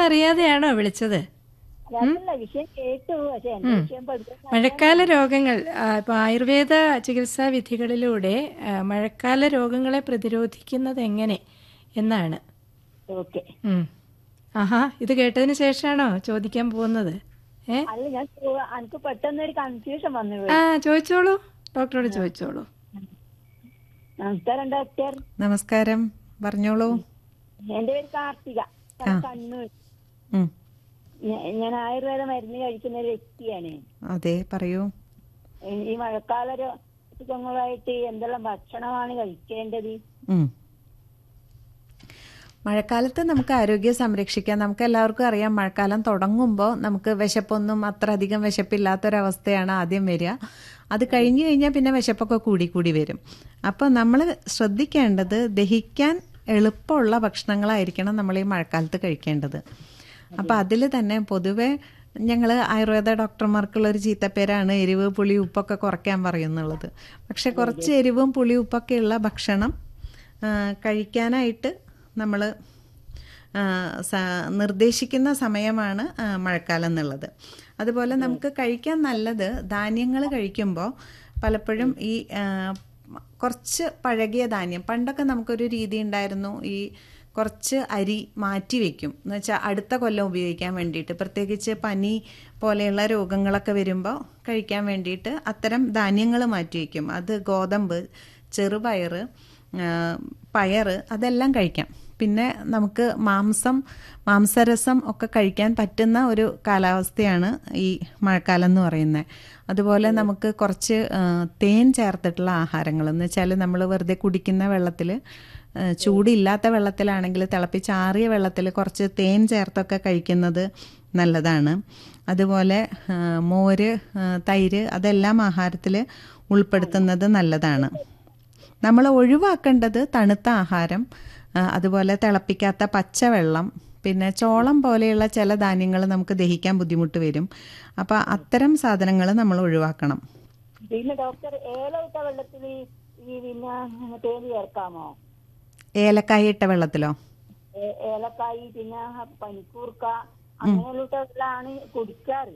അറിയാതെയാണോ വിളിച്ചത് അതല്ല വിഷയം കേട്ടു പക്ഷെ എന്റെ വിഷയം പഠിക്കാൻ മഴക്കാല രോഗങ്ങൾ ആ, ഇപ്പൊ ആയുർവേദ ചികിത്സാ വിധികളിലൂടെ ആ, മഴക്കാല രോഗങ്ങളെ പ്രതിരോധിക്കുന്നത് എങ്ങനെ എന്നാണ് ഓക്കെ ഉം. ആഹാ ഇത് കേട്ടതിന് ശേഷമാണോ ചോദിക്കാൻ പോകുന്നത് ഏ അല്ല ഞാൻ ചോ- എനിക്ക് പെട്ടെന്ന് ഒരു കൺഫ്യൂഷൻ വന്നു പോയി. ആ ചോദിച്ചോളൂ ഡോക്ടറോട് ചോദിച്ചോളൂ നമസ്കാരം ഡോക്ടർ നമസ്കാരം പറഞ്ഞോളൂ എന്റെ പേര് കാർത്തിക ഞാൻ കണ്ണൂർ ഉം. ഞ- ഞാൻ ആയുർവേദ മരുന്ന് കഴിക്കുന്ന ഒരു വ്യക്തിയാണ് അതെ പറയൂ ഈ- ഈ മഴക്കാല രോഗങ്ങളായിട്ട് എന്തെല്ലാം ഭക്ഷണമാണ് കഴിക്കേണ്ടത് ഉം. മഴക്കാലത്ത് നമുക്ക് ആരോഗ്യം സംരക്ഷിക്കാൻ നമുക്ക് എല്ലാവർക്കും അറിയാം മഴക്കാലം തുടങ്ങുമ്പോൾ നമുക്ക് വിശപ്പൊന്നും അത്ര അധികം വിശപ്പില്ലാത്തൊരവസ്ഥയാണ് ആദ്യം വരിക അത് കഴിഞ്ഞു കഴിഞ്ഞാൽ പിന്നെ വിശപ്പൊക്കെ കൂടി കൂടി വരും അപ്പോൾ നമ്മൾ ശ്രദ്ധിക്കേണ്ടത് ദഹിക്കാൻ എളുപ്പമുള്ള ഭക്ഷണങ്ങളായിരിക്കണം നമ്മൾ ഈ മഴക്കാലത്ത് കഴിക്കേണ്ടത് അപ്പോൾ അതിൽ തന്നെ പൊതുവെ ഞങ്ങൾ ആയുർവേദ ഡോക്ടർമാർക്കുള്ള ഒരു ചീത്തപ്പേരാണ് എരിവ് പുളി ഉപ്പൊക്കെ കുറയ്ക്കാൻ പറയുന്നുള്ളത് പക്ഷെ കുറച്ച് എരിവും പുളി ഉപ്പൊക്കെ ഉള്ള ഭക്ഷണം ആ, കഴിക്കാനായിട്ട് നമ്മൾ നിർദ്ദേശിക്കുന്ന സമയമാണ് ആ, മഴക്കാലം എന്നുള്ളത് അതുപോലെ നമുക്ക് കഴിക്കാൻ നല്ലത് ധാന്യങ്ങൾ കഴിക്കുമ്പോൾ പലപ്പോഴും ഈ ആ, കുറച്ച് പഴകിയ ധാന്യം പണ്ടൊക്കെ നമുക്കൊരു രീതി ഉണ്ടായിരുന്നു ഈ കുറച്ച് അരി മാറ്റി വെക്കും എന്ന് വെച്ചാൽ അടുത്ത കൊല്ലം ഉപയോഗിക്കാൻ വേണ്ടിയിട്ട് പ്രത്യേകിച്ച് പനി പോലെയുള്ള രോഗങ്ങളൊക്കെ വരുമ്പോൾ കഴിക്കാൻ വേണ്ടിയിട്ട് അത്തരം ധാന്യങ്ങൾ മാറ്റി വയ്ക്കും അത് ഗോതമ്പ് ചെറുപയർ ആ, പയറ് അതെല്ലാം കഴിക്കാം പിന്നെ നമുക്ക് മാംസം മാംസരസം ഒക്കെ കഴിക്കാൻ പറ്റുന്ന ഒരു കാലാവസ്ഥയാണ് ഈ മഴക്കാലം എന്ന് പറയുന്നത് അതുപോലെ നമുക്ക് കുറച്ച് ആ, തേൻ ചേർത്തിട്ടുള്ള ആഹാരങ്ങൾ എന്ന് വെച്ചാൽ നമ്മൾ വെറുതെ കുടിക്കുന്ന വെള്ളത്തിൽ ചൂടില്ലാത്ത വെള്ളത്തിലാണെങ്കിൽ തിളപ്പിച്ചാറിയ വെള്ളത്തിൽ കുറച്ച് തേൻ ചേർത്തൊക്കെ കഴിക്കുന്നത് നല്ലതാണ് അതുപോലെ ആ, മോര് ആ, തൈര് അതെല്ലാം ആഹാരത്തിൽ ഉൾപ്പെടുത്തുന്നത് നല്ലതാണ് നമ്മൾ ഒഴിവാക്കേണ്ടത് തണുത്ത ആഹാരം ആ, അതുപോലെ തിളപ്പിക്കാത്ത പച്ചവെള്ളം പിന്നെ ചോളം പോലെയുള്ള ചില ധാന്യങ്ങൾ നമുക്ക് ദഹിക്കാൻ ബുദ്ധിമുട്ട് വരും അപ്പോൾ അത്തരം സാധനങ്ങൾ നമ്മൾ ഒഴിവാക്കണം പിന്നെ ഡോക്ടർ ഏലവിട്ട വെള്ളത്തിൽ ഈ പിന്നെ തേൻ ചേർക്കാമോ ഏലക്കായ ഇട്ട വെള്ളത്തിലോ ഏ- ഏലക്കായി പിന്നെ പനിക്കൂർക്ക അങ്ങനെയുള്ള വെള്ളമാണ് കുടിക്കാറ്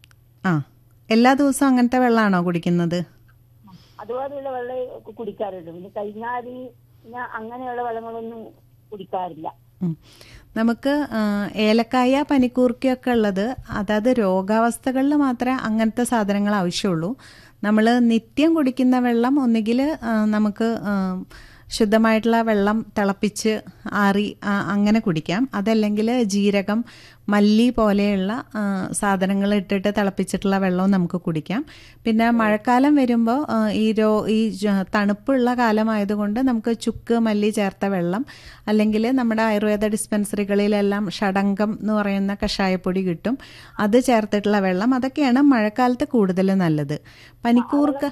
ആ എല്ലാ ദിവസവും അങ്ങനത്തെ വെള്ളമാണോ കുടിക്കുന്നത് അതുപോലെയുള്ള വെള്ളം കുടിക്കാറുള്ളൂ പിന്നെ കഴിഞ്ഞാല് പിന്നെ അങ്ങനെയുള്ള വെള്ളങ്ങളൊന്നും കുടിക്കാറില്ല ഉം. നമുക്ക് ആ, ഏലക്കായ പനിക്കൂർക്കയൊക്കെ ഉള്ളത് അതായത് രോഗാവസ്ഥകളിൽ മാത്രമേ അങ്ങനത്തെ സാധനങ്ങൾ ആവശ്യമുള്ളൂ നമ്മൾ നിത്യം കുടിക്കുന്ന വെള്ളം ഒന്നുകിൽ നമുക്ക് ആ, ശുദ്ധമായിട്ടുള്ള വെള്ളം തിളപ്പിച്ച് ആറി ആ, അങ്ങനെ കുടിക്കാം അതല്ലെങ്കിൽ ജീരകം മല്ലി പോലെയുള്ള സാധനങ്ങൾ ഇട്ടിട്ട് തിളപ്പിച്ചിട്ടുള്ള വെള്ളവും നമുക്ക് കുടിക്കാം പിന്നെ മഴക്കാലം വരുമ്പോൾ ആ, ഈ രോ ഈ ജ- തണുപ്പുള്ള കാലമായതുകൊണ്ട് നമുക്ക് ചുക്ക് മല്ലി ചേർത്ത വെള്ളം അല്ലെങ്കിൽ നമ്മുടെ ആയുർവേദ ഡിസ്പെൻസറികളിലെല്ലാം ഷടങ്കം എന്ന് പറയുന്ന കഷായപ്പൊടി കിട്ടും അത് ചേർത്തിട്ടുള്ള വെള്ളം അതൊക്കെയാണ് മഴക്കാലത്ത് കൂടുതൽ നല്ലത് പനിക്കൂർക്ക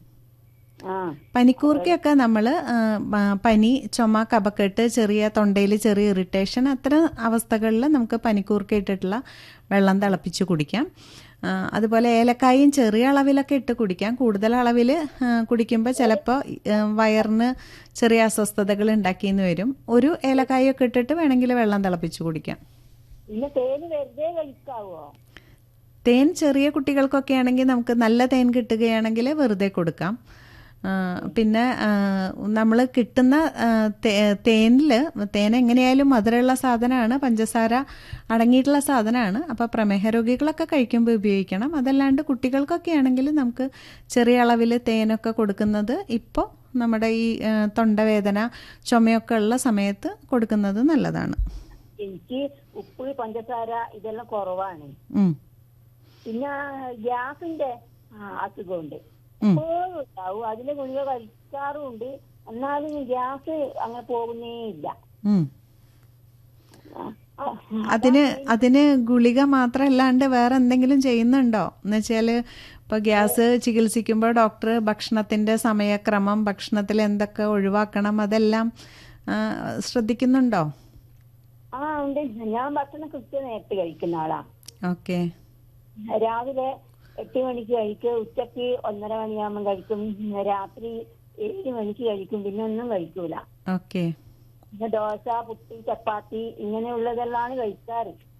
ആ പനിക്കൂർക്കയൊക്കെ നമ്മൾ പനി ചുമ കപക്കെട്ട് ചെറിയ തൊണ്ടയിൽ ചെറിയ ഇറിറ്റേഷൻ അത്തരം അവസ്ഥകളിൽ നമുക്ക് പനിക്കൂർക്ക ഇട്ടിട്ടുള്ള വെള്ളം തിളപ്പിച്ച് കുടിക്കാം ആ, അതുപോലെ ഏലക്കായും ചെറിയ അളവിലൊക്കെ ഇട്ട് കുടിക്കാം കൂടുതൽ അളവിൽ കുടിക്കുമ്പോൾ ചിലപ്പോൾ വയറിന് ചെറിയ അസ്വസ്ഥതകൾ ഉണ്ടാക്കിയെന്ന് വരും ഒരു ഏലക്കായൊക്കെ ഇട്ടിട്ട് വേണമെങ്കിൽ വെള്ളം തിളപ്പിച്ച് കുടിക്കാം പിന്നെ തേന് വെറുതെ കഴിക്കാവോ തേൻ ചെറിയ കുട്ടികൾക്കൊക്കെ ആണെങ്കിൽ നമുക്ക് നല്ല തേൻ കിട്ടുകയാണെങ്കിൽ വെറുതെ കൊടുക്കാം ആ, പിന്നെ നമ്മൾ കിട്ടുന്ന തേനിൽ തേൻ എങ്ങനെയായാലും മധുരമുള്ള സാധനമാണ് പഞ്ചസാര അടങ്ങിയിട്ടുള്ള സാധനമാണ് അപ്പോൾ പ്രമേഹ രോഗികളൊക്കെ കഴിക്കുമ്പോൾ ഉപയോഗിക്കണം അതല്ലാണ്ട് കുട്ടികൾക്കൊക്കെ ആണെങ്കിൽ നമുക്ക് ചെറിയ അളവിൽ തേനൊക്കെ കൊടുക്കുന്നത് ഇപ്പോൾ നമ്മുടെ ഈ ആ, തൊണ്ടവേദന ചുമയൊക്കെ ഉള്ള സമയത്ത് കൊടുക്കുന്നത് നല്ലതാണ് എനിക്ക് ഉപ്പ് പഞ്ചസാര ഇതെല്ലാം കുറവാണ് ഉം. പിന്നെ ഗ്യാസിന്റെ ആ, അസുഖമുണ്ട് ഉം. എപ്പോഴും ഉണ്ടാവും അതിന്റെ ഗുളിക കഴിക്കാറുമുണ്ട് എന്നാലും ഗ്യാസ് അങ്ങനെ പോകുന്നേ ഇല്ല ഉം. ആ, ആ, അതിന് അതിന് ഗുളിക മാത്രമല്ലാണ്ട് വേറെ എന്തെങ്കിലും ചെയ്യുന്നുണ്ടോ എന്ന് വെച്ചാൽ ഇപ്പോൾ ഗ്യാസ് ചികിത്സിക്കുമ്പോൾ ഡോക്ടർ ഭക്ഷണത്തിൻ്റെ സമയക്രമം ഭക്ഷണത്തിൽ എന്തൊക്കെ ഒഴിവാക്കണം അതെല്ലാം ആ, ശ്രദ്ധിക്കുന്നുണ്ടോ ആ ഉണ്ട് ഞാൻ ഭക്ഷണം കൃത്യ നേരത്തെ കഴിക്കുന്ന ആളാ ഓക്കെ രാവിലെ എട്ട് മണിക്ക് കഴിക്കും ഉച്ചക്ക് ഒന്നര മണിയാകുമ്പോൾ കഴിക്കും രാത്രി ഏഴ് മണിക്ക് കഴിക്കും പിന്നെ ഒന്നും കഴിക്കൂല ഓക്കെ പിന്നെ ദോശ പുട്ടി ചപ്പാത്തി ഇങ്ങനെയുള്ളതെല്ലാം കഴിക്കാറ്